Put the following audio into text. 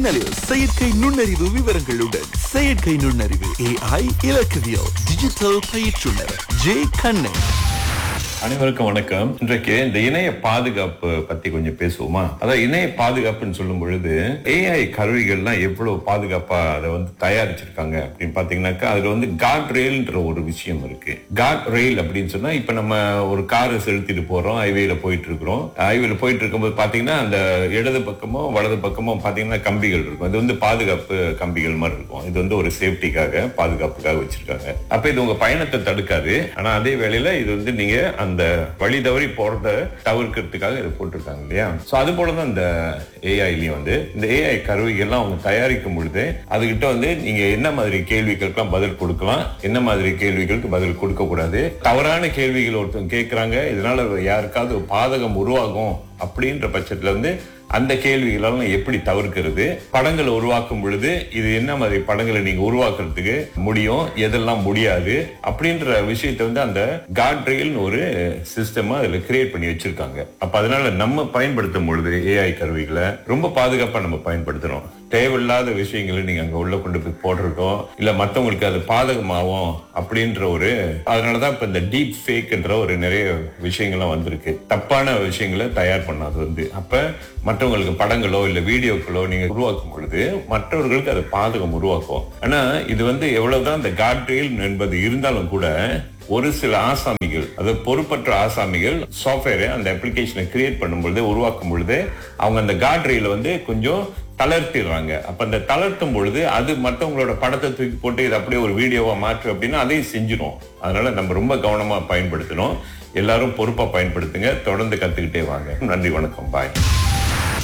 மின்னலில் செயற்கை நுண்ணறிவு விவரங்களுடன் செயற்கை நுண்ணறிவு ஏஐ இலக்கவியல் டிஜிட்டல் பயிற்றுனர் ஜே கண்ணன் அனைவருக்கும் வணக்கம் இன்றைக்கு இந்த இணைய பாதுகாப்பு பத்தி கொஞ்சம் பேசுவோமா அதாவது இணைய பாதுகாப்புன்னு சொல்லும் பொழுது ஏஐ கருவிகள்லாம் எவ்வளவு பாதுகாப்பா அதை வந்து தயாரிச்சிருக்காங்க அப்படின்னு பாத்தீங்கன்னாக்கா அதுல வந்து காட் ரெயில்ன்ற ஒரு விஷயம் இருக்கு காட் ரெயில் அப்படின்னு சொன்னா இப்ப நம்ம ஒரு காரை செலுத்திட்டு போறோம் ஹைவேல போயிட்டு இருக்கிறோம் ஹைவேல போயிட்டு இருக்கும்போது பாத்தீங்கன்னா அந்த இடது பக்கமோ வலது பக்கமோ பாத்தீங்கன்னா கம்பிகள் இருக்கும் அது வந்து பாதுகாப்பு கம்பிகள் மாதிரி இருக்கும் இது வந்து ஒரு சேஃப்டிக்காக பாதுகாப்புக்காக வச்சிருக்காங்க அப்ப இது உங்க பயணத்தை தடுக்காது ஆனா அதே வேளையில இது வந்து நீங்க அந்த வழி தவறி போறத தவிர்க்கிறதுக்காக இதை போட்டிருக்காங்க இல்லையா சோ அது போலதான் இந்த ஏஐலயும் வந்து இந்த ஏஐ கருவிகள்லாம் அவங்க தயாரிக்கும் பொழுது அதுகிட்ட வந்து நீங்க என்ன மாதிரி கேள்விகளுக்கெல்லாம் பதில் கொடுக்கலாம் என்ன மாதிரி கேள்விகளுக்கு பதில் கொடுக்க கூடாது தவறான கேள்விகள் ஒருத்தவங்க கேட்கறாங்க இதனால யாருக்காவது ஒரு பாதகம் உருவாகும் அப்படின்ற பட்சத்துல வந்து அந்த கேள்விகளெல்லாம் எப்படி தவிர்க்கிறது படங்களை உருவாக்கும் பொழுது இது என்ன மாதிரி படங்களை நீங்க உருவாக்குறதுக்கு முடியும் எதெல்லாம் முடியாது அப்படின்ற விஷயத்தை வந்து அந்த காட்ரியல்னு ஒரு சிஸ்டமா அதுல கிரியேட் பண்ணி வச்சிருக்காங்க அப்ப அதனால நம்ம பயன்படுத்தும் பொழுது ஏஐ கருவிகளை ரொம்ப பாதுகாப்பா நம்ம பயன்படுத்துறோம் தேவையில்லாத விஷயங்களை நீங்க அங்க உள்ள கொண்டு போய் போட்டிருக்கோம் இல்ல மத்தவங்களுக்கு அது பாதகமாகும் அப்படின்ற ஒரு அதனாலதான் இப்ப இந்த டீப் ஃபேக்ன்ற ஒரு நிறைய விஷயங்கள்லாம் வந்திருக்கு தப்பான விஷயங்களை தயார் பண்ணாது வந்து அப்ப மற்றவங்களுக்கு படங்களோ இல்ல வீடியோக்களோ நீங்க உருவாக்கும் பொழுது மற்றவர்களுக்கு அது பாதகம் உருவாக்கும் ஆனா இது வந்து எவ்வளவுதான் இந்த காட்ரியல் என்பது இருந்தாலும் கூட ஒரு சில ஆசாமிகள் அது பொறுப்பற்ற ஆசாமிகள் சாஃப்ட்வேரை அந்த அப்ளிகேஷனை கிரியேட் பண்ணும் பொழுது உருவாக்கும் பொழுது அவங்க அந்த காட்ரியில வந்து கொஞ்சம் தளர்த்திடுறாங்க அப்ப அந்த தளர்த்தும் பொழுது அது மற்றவங்களோட படத்தை தூக்கி போட்டு இது அப்படியே ஒரு வீடியோவா மாற்று அப்படின்னா அதையும் செஞ்சிடும் அதனால நம்ம ரொம்ப கவனமா பயன்படுத்தணும் எல்லாரும் பொறுப்பா பயன்படுத்துங்க தொடர்ந்து கத்துக்கிட்டே வாங்க நன்றி வணக்கம் பாய்